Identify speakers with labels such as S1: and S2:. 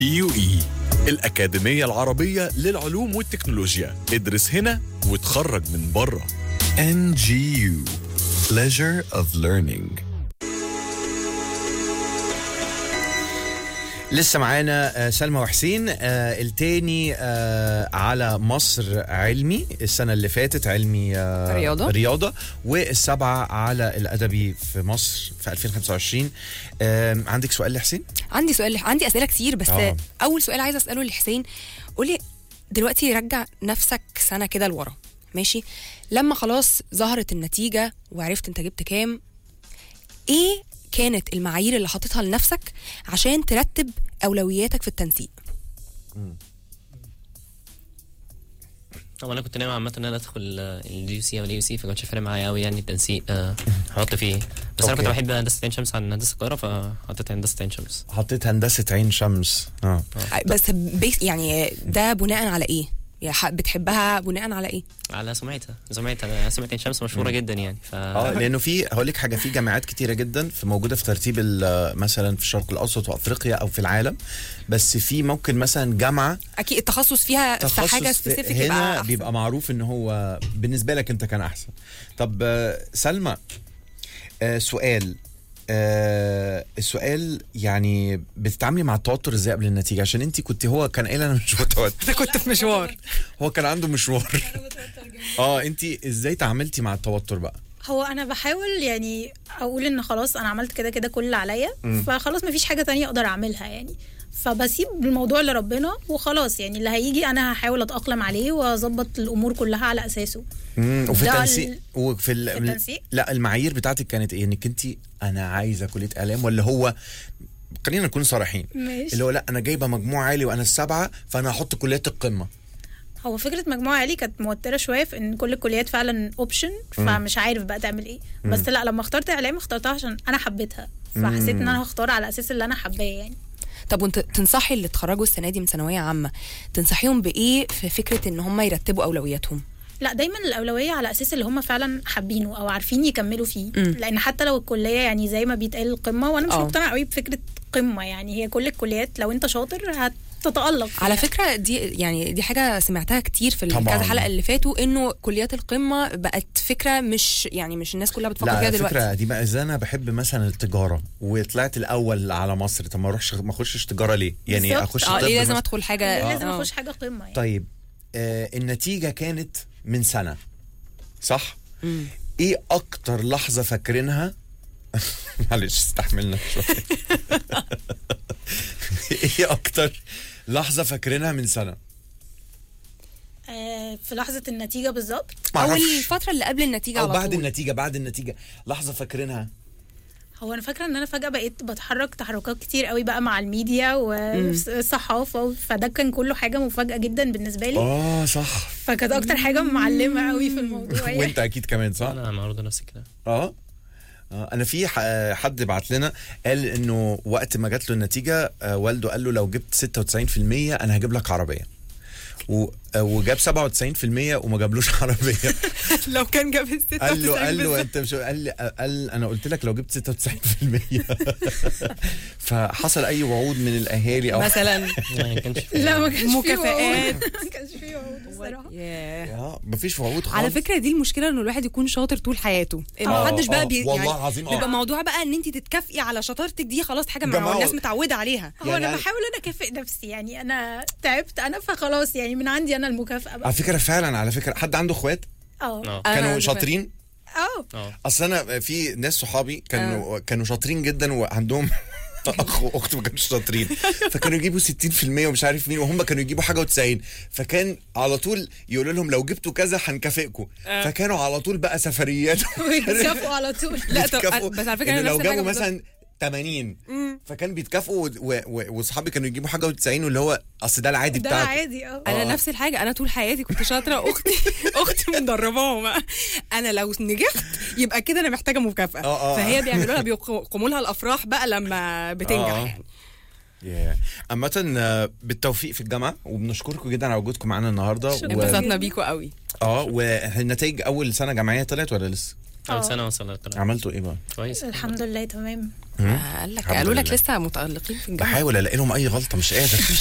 S1: يو اي الأكاديمية العربية للعلوم والتكنولوجيا ادرس هنا وتخرج من بره NGU Pleasure of Learning
S2: لسه معانا آه، سلمى وحسين آه، التاني آه، على مصر علمي السنة اللي فاتت علمي آه،
S3: رياضة.
S2: رياضة والسبعة على الأدبي في مصر في 2025 آم، عندك سؤال لحسين؟
S3: عندي سؤال عندي اسئله كتير بس
S2: آه.
S3: آه. اول سؤال عايزه اساله لحسين قولي دلوقتي رجع نفسك سنه كده لورا ماشي لما خلاص ظهرت النتيجه وعرفت انت جبت كام ايه كانت المعايير اللي حاططها لنفسك عشان ترتب اولوياتك في التنسيق
S4: طبعا انا كنت ناوي عامه ان انا ادخل الدي يو سي او اليو سي فكانش فارق معايا قوي يعني التنسيق آه، هحط فيه بس انا كنت
S2: أوكي.
S4: بحب هندسه عين شمس عن هندسه القاهره فحطيت هندسه عين شمس
S2: حطيت هندسة عين شمس اه
S3: بس بيس يعني ده بناء على ايه يا ح- بتحبها بناء على ايه
S4: على سمعتها سمعتها سمعه عين شمس مشهوره جدا يعني ف
S2: اه لانه في هقول لك حاجه في جامعات كتيره جدا في موجوده في ترتيب ال- مثلا في الشرق الاوسط وافريقيا او في العالم بس في ممكن مثلا جامعه
S3: اكيد التخصص فيها في
S2: تخصص
S3: حاجه
S2: في-
S3: سبيسيفيك
S2: هنا بيبقى معروف ان هو بالنسبه لك انت كان احسن طب آه، سلمى آه، سؤال آه السؤال يعني بتتعاملي مع التوتر ازاي قبل النتيجه عشان انت كنت هو كان قايل انا مش متوتر
S3: كنت في مشوار
S2: هو كان عنده مشوار اه انت ازاي تعاملتي مع التوتر بقى
S5: هو انا بحاول يعني اقول ان خلاص انا عملت كده كده كل اللي عليا فخلاص مفيش حاجه تانية اقدر اعملها يعني فبسيب الموضوع لربنا وخلاص يعني اللي هيجي انا هحاول اتاقلم عليه واظبط الامور كلها على اساسه
S2: مم، وفي
S5: ده
S2: التنسيق
S5: ال-
S2: وفي ال...
S5: في التنسيق؟
S2: لا المعايير بتاعتك كانت ايه انك انت انا عايزه كليه اعلام ولا هو خلينا نكون صريحين
S5: ماشي.
S2: اللي هو لا انا جايبه مجموع عالي وانا السبعه فانا هحط كليات القمه
S5: هو فكره مجموعه عالي كانت موتره شويه في ان كل الكليات فعلا اوبشن فمش عارف بقى تعمل ايه بس لا لما اخترت اعلام اخترتها عشان انا حبيتها فحسيت ان انا هختار على اساس اللي انا حباه يعني
S3: طب وانت تنصحي اللي اتخرجوا السنه دي من ثانويه عامه تنصحيهم بايه في فكره ان هم يرتبوا اولوياتهم
S5: لا دايما الاولويه على اساس اللي هم فعلا حابينه او عارفين يكملوا فيه
S3: مم.
S5: لان حتى لو الكليه يعني زي ما بيتقال القمه وانا مش
S3: اه.
S5: مقتنعه قوي بفكره قمه يعني هي كل الكليات لو انت شاطر هتتالق فيها.
S3: على فكره دي يعني دي حاجه سمعتها كتير في
S2: طبعاً.
S3: الكذا حلقه اللي فاتوا انه كليات القمه بقت فكره مش يعني مش الناس كلها بتفكر
S2: لا
S3: فيها
S2: على
S3: دلوقتي
S2: فكره دي بقى اذا انا بحب مثلا التجاره وطلعت الاول على مصر طب ما اروحش ما اخشش تجاره ليه يعني
S5: بالظبط.
S2: اخش
S3: اه
S2: طب
S3: ليه لازم
S2: مثلاً.
S3: ادخل حاجه
S5: ليه لازم
S3: آه.
S5: اخش حاجه قمه يعني
S2: طيب آه النتيجه كانت من سنه صح
S3: مم.
S2: ايه اكتر لحظه فاكرينها معلش استحملنا شويه ايه اكتر لحظه فاكرينها من سنه
S5: آه في لحظه النتيجه بالظبط
S3: او
S2: معرفش.
S3: الفتره اللي قبل النتيجه
S2: او
S3: على
S2: بعد
S3: طول.
S2: النتيجه بعد النتيجه لحظه فاكرينها
S5: هو انا فاكره ان انا فجاه بقيت بتحرك تحركات كتير قوي بقى مع الميديا والصحافه فده كان كله حاجه مفاجاه جدا بالنسبه لي
S2: اه صح
S5: فكانت اكتر حاجه معلمه قوي في الموضوع يعني.
S2: وانت اكيد كمان صح
S4: انا برضه نفس الكلام
S2: اه آه، انا في ح- حد بعت لنا قال انه وقت ما جات له النتيجه آه، والده قال له لو جبت 96% انا هجيب لك عربيه و- آه، وجاب 97% وما جابلوش عربيه
S3: لو كان جاب ال
S2: قال له
S3: 96
S2: قال له
S3: بالظبط.
S2: انت مش قال لي قال انا قلت لك لو جبت 96% فحصل اي وعود من الاهالي او
S3: مثلا
S4: يعني ما كانش في-
S5: لا ما كانش فيه
S3: مكافآت.
S5: وعود. ما كانش فيه وعود الصراحه
S3: ياه.
S2: اه مفيش وعود خالص
S3: على فكره دي المشكله انه الواحد يكون شاطر طول حياته ان
S2: آه،
S3: محدش
S2: آه،
S3: بقى بي
S2: والله
S3: يعني
S2: العظيم، آه.
S3: بيبقى موضوع بقى ان انت تتكافئي على شطارتك دي خلاص حاجه ما
S2: جماعة.
S3: الناس متعوده عليها
S5: هو
S2: يعني
S5: انا
S2: أنا-
S5: بحاول انا اكافئ نفسي يعني انا تعبت انا فخلاص يعني من عندي انا المكافاه بقى
S2: على فكره فعلا على فكره حد عنده اخوات
S5: اه
S4: اه
S3: أنا
S2: كانوا
S3: عندي
S2: شاطرين
S5: اه
S4: اه
S2: اصل انا في ناس صحابي كانوا كانوا شاطرين جدا وعندهم اخ واخت ما كانوش شاطرين فكانوا يجيبوا 60% ومش عارف مين وهم كانوا يجيبوا حاجه و90 فكان على طول يقولوا لهم لو جبتوا كذا هنكافئكم فكانوا على طول بقى سفريات
S5: ويتشافوا على طول
S3: لا، طب
S2: بيتكافئوا
S3: بس على فكرة
S2: إن
S3: أنا
S2: لو
S3: نفس الحاجة
S2: جابوا
S3: بالظبط.
S2: مثلا 80 فكان بيتكافئوا و- و- واصحابي كانوا يجيبوا حاجه و90 واللي هو اصل ده العادي
S5: ده
S2: بتاعك
S5: عادي اه
S3: انا
S2: آه.
S3: نفس الحاجه انا طول حياتي كنت شاطره اختي اختي مدرباهم بقى. انا لو نجحت يبقى كده انا محتاجه مكافاه
S2: آه، آه.
S3: فهي بيعملوا لها بيقوموا لها الافراح بقى لما بتنجح
S2: آه.
S3: يعني
S2: Yeah. عامة آه، بالتوفيق في الجامعة وبنشكركم جدا على وجودكم معانا النهارده
S5: شكراً.
S2: و...
S3: انبسطنا بيكوا قوي
S2: اه والنتائج أول سنة جامعية طلعت ولا لسه؟
S5: آه.
S4: اول سنه وصلت
S2: عملتوا ايه بقى؟
S4: كويس
S5: الحمد لله تمام
S3: قال لك
S2: الحمد
S3: قالوا لك
S2: لله.
S3: لسه متالقين في الجامعه
S2: بحاول الاقي لهم اي غلطه مش قادر